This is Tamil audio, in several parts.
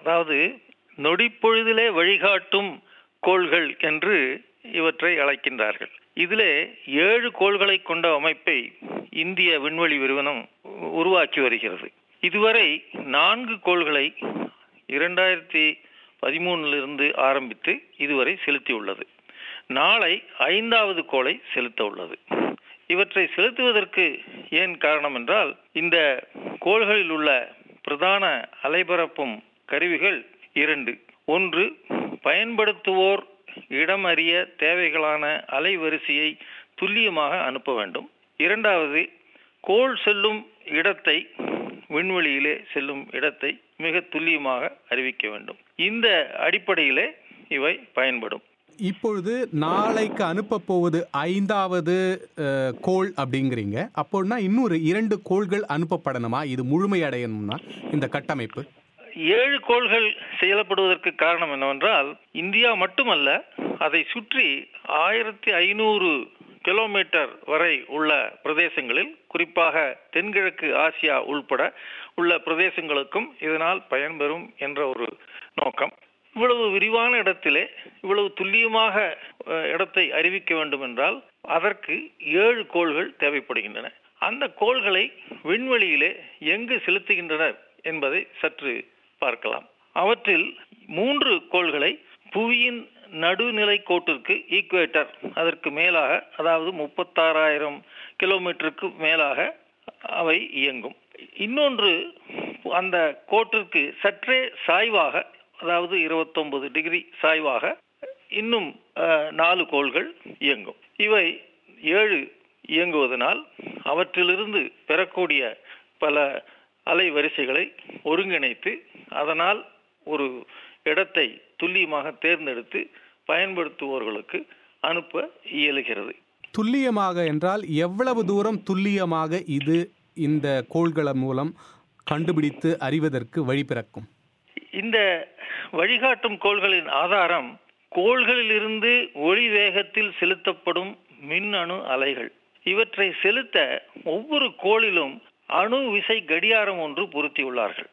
அதாவது நொடிப்பொழுதிலே வழிகாட்டும் கோள்கள் என்று இவற்றை அழைக்கின்றார்கள் இதிலே ஏழு கோள்களை கொண்ட அமைப்பை இந்திய விண்வெளி நிறுவனம் உருவாக்கி வருகிறது இதுவரை நான்கு கோள்களை இரண்டாயிரத்தி பதிமூணிலிருந்து ஆரம்பித்து இதுவரை செலுத்தியுள்ளது நாளை ஐந்தாவது கோளை செலுத்த உள்ளது இவற்றை செலுத்துவதற்கு ஏன் காரணம் என்றால் இந்த கோள்களில் உள்ள பிரதான அலைபரப்பும் கருவிகள் இரண்டு ஒன்று பயன்படுத்துவோர் இடம் அறிய தேவைகளான அலைவரிசையை துல்லியமாக அனுப்ப வேண்டும் இரண்டாவது கோள் செல்லும் இடத்தை விண்வெளியிலே செல்லும் இடத்தை மிக துல்லியமாக அறிவிக்க வேண்டும் இந்த அடிப்படையிலே இவை பயன்படும் இப்பொழுது நாளைக்கு அனுப்ப போவது ஐந்தாவது அஹ், கோள் அப்படிங்கிறீங்க அப்போனா இன்னொரு இரண்டு கோள்கள் அனுப்பப்படணுமா இது முழுமையடையணும்னா இந்த கட்டமைப்பு ஏழு கோள்கள் செயல்படுவதற்கு காரணம் என்னவென்றால் இந்தியா மட்டுமல்ல அதை சுற்றி ஆயிரத்தி ஐநூறு கிலோமீட்டர் வரை உள்ள பிரதேசங்களில் குறிப்பாக தென்கிழக்கு ஆசியா உள்பட உள்ள பிரதேசங்களுக்கும் இதனால் பயன்பெறும் என்ற ஒரு நோக்கம் இவ்வளவு விரிவான இடத்திலே இவ்வளவு துல்லியமாக அஹ், இடத்தை அறிவிக்க வேண்டும் என்றால் அதற்கு ஏழு கோள்கள் தேவைப்படுகின்றன அந்த கோள்களை விண்வெளியிலே எங்கு செலுத்துகின்றனர் என்பதை சற்று பார்க்கலாம் அவற்றில் மூன்று கோள்களை புவியின் நடுநிலை கோட்டிற்கு ஈக்குவேட்டர் அதற்கு மேலாக அதாவது முப்பத்தாறாயிரம் கிலோமீட்டருக்கு மேலாக அவை இயங்கும் இன்னொன்று அந்த கோட்டிற்கு சற்றே சாய்வாக அதாவது இருபத்தொன்பது டிகிரி சாய்வாக இன்னும் அஹ், நாலு கோள்கள் இயங்கும் இவை ஏழு இயங்குவதனால் அவற்றிலிருந்து பெறக்கூடிய பல அலைவரிசைகளை ஒருங்கிணைத்து அதனால் ஒரு இடத்தை துல்லியமாக தேர்ந்தெடுத்து பயன்படுத்துவோர்களுக்கு அனுப்ப இயலுகிறது துல்லியமாக என்றால் எவ்வளவு தூரம் துல்லியமாக இது இந்த கோள்கள் மூலம் கண்டுபிடித்து அறிவதற்கு வழிபிறக்கும் இந்த வழிகாட்டும் கோள்களின் ஆதாரம் கோள்களிலிருந்து ஒளி வேகத்தில் செலுத்தப்படும் மின்னணு அலைகள் இவற்றை செலுத்த ஒவ்வொரு கோளிலும் அணு விசை கடியாரம் ஒன்று பொருத்தியுள்ளார்கள்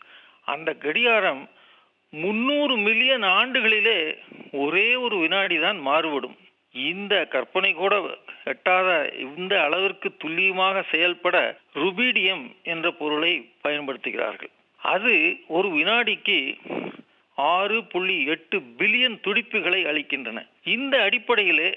அந்த கடியாரம் முன்னூறு மில்லியன் ஆண்டுகளிலே ஒரே ஒரு வினாடி தான் மாறுபடும் இந்த கற்பனை கூட எட்டாத இந்த அளவிற்கு துல்லியமாக செயல்பட ருபீடியம் என்ற பொருளை பயன்படுத்துகிறார்கள் அது ஒரு வினாடிக்கு ஆறு புள்ளி எட்டு பில்லியன் துடிப்புகளை அளிக்கின்றன இந்த அடிப்படையிலே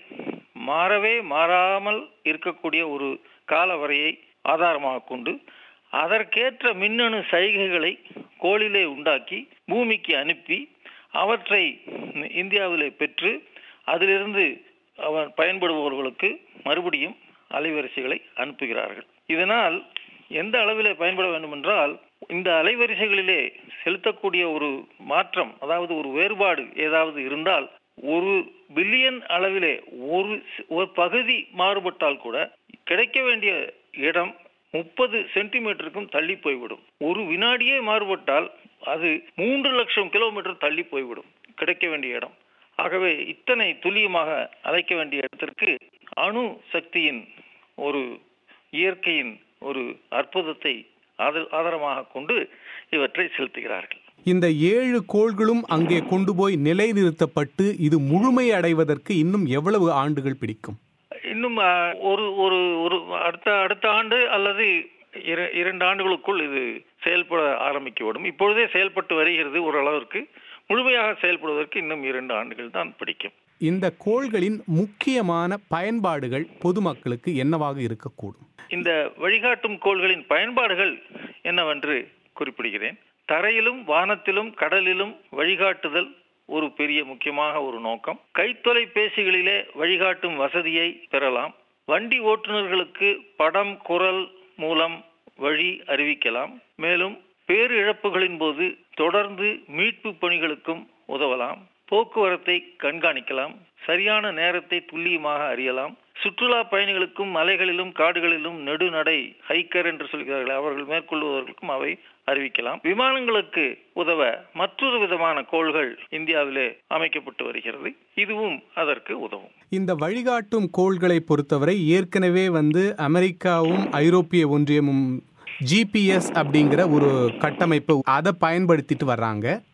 மாறவே மாறாமல் இருக்கக்கூடிய ஒரு காலவரையை ஆதாரமாக கொண்டு அதற்கேற்ற மின்னணு சைகைகளை கோளிலே உண்டாக்கி பூமிக்கு அனுப்பி அவற்றை இந்தியாவிலே பெற்று அதிலிருந்து அவர் பயன்படுபவர்களுக்கு மறுபடியும் அலைவரிசைகளை அனுப்புகிறார்கள் இதனால் எந்த அளவிலே பயன்பட வேண்டும் என்றால் இந்த அலைவரிசைகளிலே செலுத்தக்கூடிய ஒரு மாற்றம் அதாவது ஒரு வேறுபாடு ஏதாவது இருந்தால் ஒரு பில்லியன் அளவிலே ஒரு ஒரு பகுதி மாறுபட்டால் கூட கிடைக்க வேண்டிய இடம் முப்பது சென்டிமீட்டருக்கும் தள்ளி போய்விடும் ஒரு வினாடியே மாறுபட்டால் அது மூன்று லட்சம் கிலோமீட்டர் தள்ளி போய்விடும் கிடைக்க வேண்டிய இடம் ஆகவே இத்தனை துல்லியமாக அழைக்க வேண்டிய இடத்திற்கு அணு சக்தியின் ஒரு இயற்கையின் ஒரு அற்புதத்தை ஆத- ஆதாரமாக கொண்டு இவற்றை செலுத்துகிறார்கள் இந்த ஏழு கோள்களும் அங்கே கொண்டு போய் நிலைநிறுத்தப்பட்டு இது முழுமை அடைவதற்கு இன்னும் எவ்வளவு ஆண்டுகள் பிடிக்கும் இன்னும் ஆ, ஒரு ஒரு ஒரு அடுத்த அடுத்த ஆண்டு அல்லது இர- இரண்டு ஆண்டுகளுக்குள் இது செயல்பட ஆரம்பிக்கப்படும் இப்பொழுதே செயல்பட்டு வருகிறது ஓரளவிற்கு முழுமையாக செயல்படுவதற்கு இன்னும் இரண்டு ஆண்டுகள் தான் பிடிக்கும் இந்த கோள்களின் முக்கியமான பயன்பாடுகள் பொதுமக்களுக்கு என்னவாக இருக்கக்கூடும் இந்த வழிகாட்டும் கோள்களின் பயன்பாடுகள் என்னவென்று குறிப்பிடுகிறேன் தரையிலும் வானத்திலும் கடலிலும் வழிகாட்டுதல் ஒரு பெரிய முக்கியமாக ஒரு நோக்கம் கைத்தொலைபேசிகளிலே வழிகாட்டும் வசதியை பெறலாம் வண்டி ஓட்டுநர்களுக்கு படம் குரல் மூலம் வழி அறிவிக்கலாம் மேலும் பேரிழப்புகளின் போது தொடர்ந்து மீட்பு பணிகளுக்கும் உதவலாம் போக்குவரத்தை கண்காணிக்கலாம் சரியான நேரத்தை துல்லியமாக அறியலாம் சுற்றுலா பயணிகளுக்கும் மலைகளிலும் காடுகளிலும் நெடுநடை ஹைக்கர் என்று சொல்கிறார்கள் அவர்கள் மேற்கொள்வதற்கும் அவை அறிவிக்கலாம் விமானங்களுக்கு உதவ மற்றொரு விதமான கோள்கள் இந்தியாவிலே அமைக்கப்பட்டு வருகிறது இதுவும் அதற்கு உதவும் இந்த வழிகாட்டும் கோள்களை பொறுத்தவரை ஏற்கனவே வந்து அமெரிக்காவும் ஐரோப்பிய ஒன்றியமும் ஜிபிஎஸ் அப்படிங்கிற ஒரு கட்டமைப்பு அதை பயன்படுத்திட்டு வர்றாங்க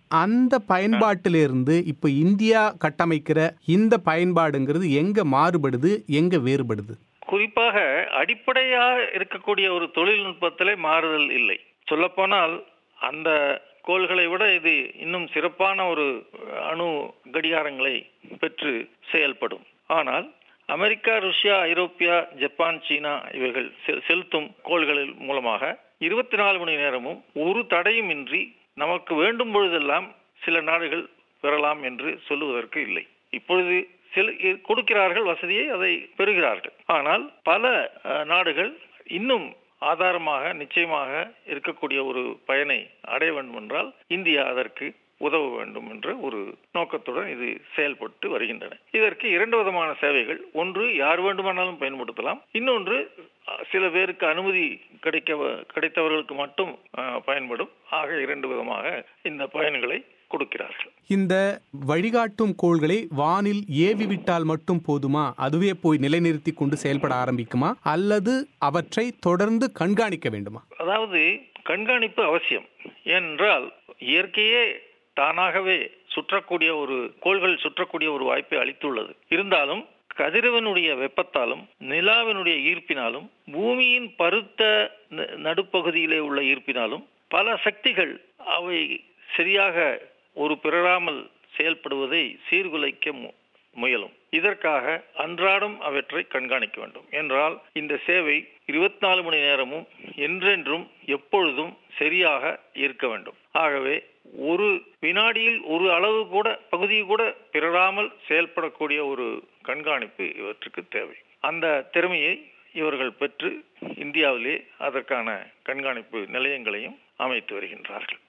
அந்த பயன்பாட்டிலிருந்து இப்ப இந்தியா கட்டமைக்கிற இந்த பயன்பாடுங்கிறது எங்க மாறுபடுது எங்க வேறுபடுது குறிப்பாக அடிப்படையா இருக்கக்கூடிய ஒரு தொழில்நுட்பத்திலே மாறுதல் இல்லை சொல்லப்போனால் அந்த கோள்களை விட இது இன்னும் சிறப்பான ஒரு அணு கடிகாரங்களை பெற்று செயல்படும் ஆனால் அமெரிக்கா ருஷ்யா ஐரோப்பியா ஜப்பான் சீனா இவைகள் செ- செலுத்தும் கோள்களில் மூலமாக இருபத்தி நாலு மணி நேரமும் ஒரு தடையும் இன்றி நமக்கு வேண்டும் பொழுதெல்லாம் சில நாடுகள் பெறலாம் என்று சொல்லுவதற்கு இல்லை இப்பொழுது சில இ- கொடுக்கிறார்கள் வசதியை அதை பெறுகிறார்கள் ஆனால் பல அஹ், நாடுகள் இன்னும் ஆதாரமாக நிச்சயமாக இருக்கக்கூடிய ஒரு பயனை அடைய வேண்டும் என்றால் இந்தியா அதற்கு உதவ வேண்டும் என்ற ஒரு நோக்கத்துடன் இது செயல்பட்டு வருகின்றன இதற்கு இரண்டு விதமான சேவைகள் ஒன்று யார் வேண்டுமானாலும் பயன்படுத்தலாம் இன்னொன்று அஹ், சில பேருக்கு அனுமதி கிடைக்க கிடைத்தவர்களுக்கு மட்டும் அஹ், பயன்படும் ஆக இரண்டு விதமாக இந்த பயன்களை கொடுக்கிறார்கள் இந்த வழிகாட்டும் கோள்களை வானில் ஏவி விட்டால் மட்டும் போதுமா அதுவே போய் நிலைநிறுத்தி கொண்டு செயல்பட ஆரம்பிக்குமா அல்லது அவற்றை தொடர்ந்து கண்காணிக்க வேண்டுமா அதாவது கண்காணிப்பு அவசியம் ஏனென்றால் இயற்கையே தானாகவே சுற்றக்கூடிய ஒரு கோள்கள் சுற்றக்கூடிய ஒரு வாய்ப்பை அளித்துள்ளது இருந்தாலும் கதிரவனுடைய வெப்பத்தாலும் நிலாவினுடைய ஈர்ப்பினாலும் பூமியின் பருத்த ந- நடுப்பகுதியிலே உள்ள ஈர்ப்பினாலும் பல சக்திகள் அவை சரியாக ஒரு பிறராமல் செயல்படுவதை சீர்குலைக்க மு- முயலும் இதற்காக அன்றாடம் அவற்றை கண்காணிக்க வேண்டும் என்றால் இந்த சேவை இருபத்தி நாலு மணி நேரமும் என்றென்றும் எப்பொழுதும் சரியாக இருக்க வேண்டும் ஆகவே ஒரு வினாடியில் ஒரு அளவு கூட பகுதி கூட பிறராமல் செயல்படக்கூடிய ஒரு கண்காணிப்பு இவற்றுக்கு தேவை அந்த திறமையை இவர்கள் பெற்று இந்தியாவிலே அதற்கான கண்காணிப்பு நிலையங்களையும் அமைத்து வருகின்றார்கள்